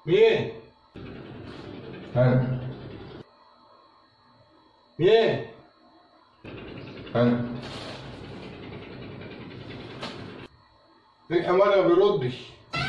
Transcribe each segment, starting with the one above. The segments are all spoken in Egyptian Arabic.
مين؟ انا مين؟ انا الحمار ما بيردش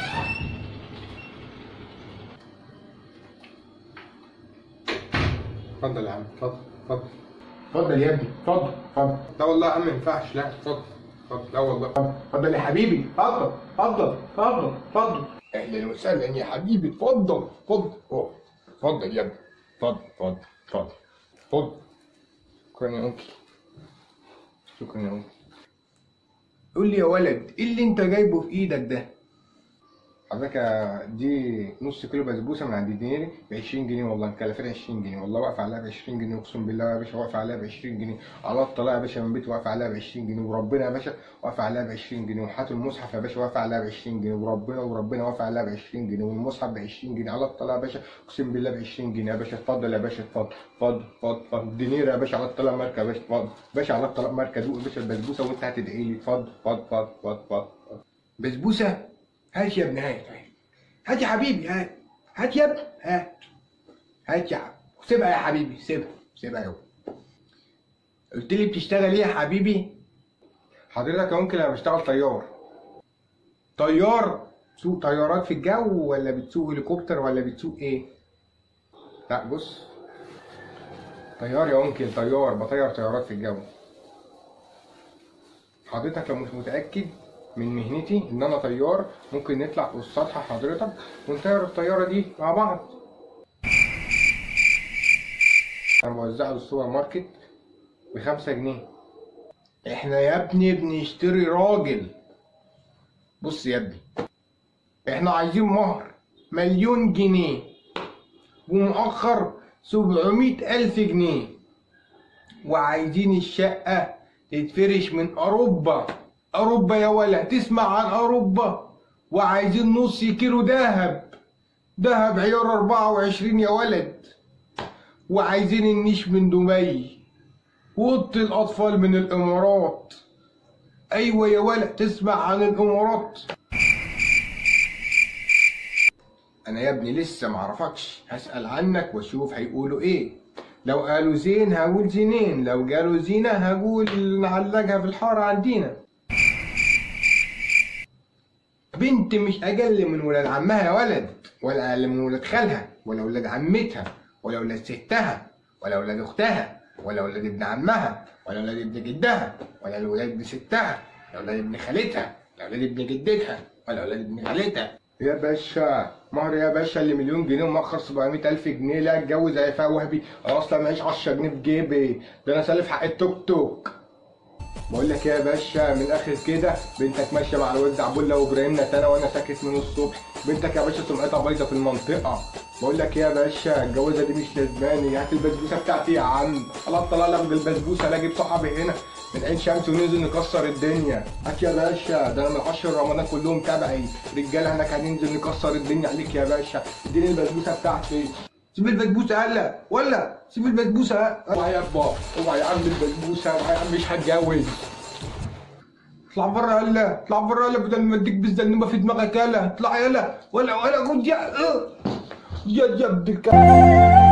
اتفضل يا عم اتفضل اتفضل اتفضل يا ابني اتفضل اتفضل لا والله يا عم ما ينفعش لا اتفضل اتفضل لا والله اتفضل يا حبيبي اتفضل اتفضل اتفضل اتفضل اهلا وسهلا يا حبيبي اتفضل اتفضل أوه. اتفضل يا ابني اتفضل اتفضل اتفضل اتفضل شكرا يا انكل شكرا يا انكل قول لي يا ولد ايه اللي انت جايبه في ايدك ده حضرتك يا- دي نص كيلو بسبوسه من عند دينيري ب 20 جنيه والله مكلفين 20 جنيه والله واقف عليها ب 20 جنيه اقسم بالله يا باشا واقف عليها ب 20 جنيه على الطلاق يا باشا من بيتي واقف عليها ب 20 جنيه وربنا يا باشا واقف عليها ب 20 جنيه وحات المصحف يا باشا واقف عليها ب 20 جنيه وربنا وربنا واقف عليها ب 20 جنيه والمصحف ب 20 جنيه على الطلاق يا باشا اقسم بالله ب 20 جنيه يا باشا اتفضل يا باشا اتفضل اتفضل اتفضل اتفضل دينيري يا باشا على الطلاق ماركه يا باشا اتفضل باشا على الطلاق ماركه دوق يا باشا البسبوسه وانت هتدعي لي اتفضل اتفضل اتفضل اتفضل اتفضل بسبوسه هات يا ابن هات هات يا حبيبي هات هات يا ابني هات هات يا حبيبي سيبها يا حبيبي سيبها سيبها يا قلت لي بتشتغل ايه يا حبيبي حضرتك يا ممكن انا بشتغل طيار طيار تسوق طيارات في الجو ولا بتسوق هليكوبتر ولا بتسوق ايه لا بص طيار يا ممكن طيار بطير طيارات في الجو حضرتك لو مش متأكد من مهنتي ان انا طيار ممكن نطلع فوق السطح حضرتك ونطير الطيارة دي مع بعض انا بوزعه السوبر ماركت بخمسة جنيه احنا يا ابني بنشتري راجل بص يا ابني احنا عايزين مهر مليون جنيه ومؤخر سبعمية ألف جنيه وعايزين الشقة تتفرش من أوروبا أوروبا يا ولا تسمع عن أوروبا وعايزين نص كيلو دهب دهب عيار 24 يا ولد وعايزين النيش من دبي وأوضة الأطفال من الإمارات أيوة يا ولد تسمع عن الإمارات أنا يا ابني لسه معرفكش هسأل عنك وأشوف هيقولوا إيه لو قالوا زين هقول زينين لو قالوا زينة هقول نعلقها في الحارة عندنا بنت مش أقل من ولاد عمها يا ولد ولا أقل من ولاد خالها ولا ولاد عمتها ولا ولاد ستها ولا ولاد أختها ولا ولاد ابن عمها ولا ولاد ابن جدها ولا ولاد ابن ستها ولا ولاد ابن خالتها ولا ولاد ابن جدتها ولا ولاد ابن خالتها يا باشا مهر يا باشا اللي مليون جنيه ومؤخر 700 ألف جنيه لا اتجوز هيفاء وهبي أنا أصلا معيش 10 جنيه في جيبي ده أنا سالف حق التوك توك بقول لك ايه يا باشا من الاخر كده بنتك ماشيه مع الواد عبوله وابراهيم نتانا وانا ساكت من الصبح بنتك يا باشا سمعتها بايظه في المنطقه بقول لك ايه يا باشا الجوازه دي مش لازماني هات البسبوسه بتاعتي يا عم الله طلع لك بالبسبوسه لا اجيب صحابي هنا من عين شمس وننزل نكسر الدنيا هات يا باشا ده انا من 10 رمضان كلهم تبعي رجاله هناك هننزل نكسر الدنيا عليك يا باشا اديني البسبوسه بتاعتي سيب البسبوسه هلا ولا سيب البسبوسه اوعى يا ابا اوعى يا عم البسبوسه اوعى يا عم مش هتجوز اطلع بره يلا اطلع بره يلا بدل ما اديك بالزنوبه في دماغك يلا اطلع يلا ولا ولا رد يا اه. يا يا ابن الك-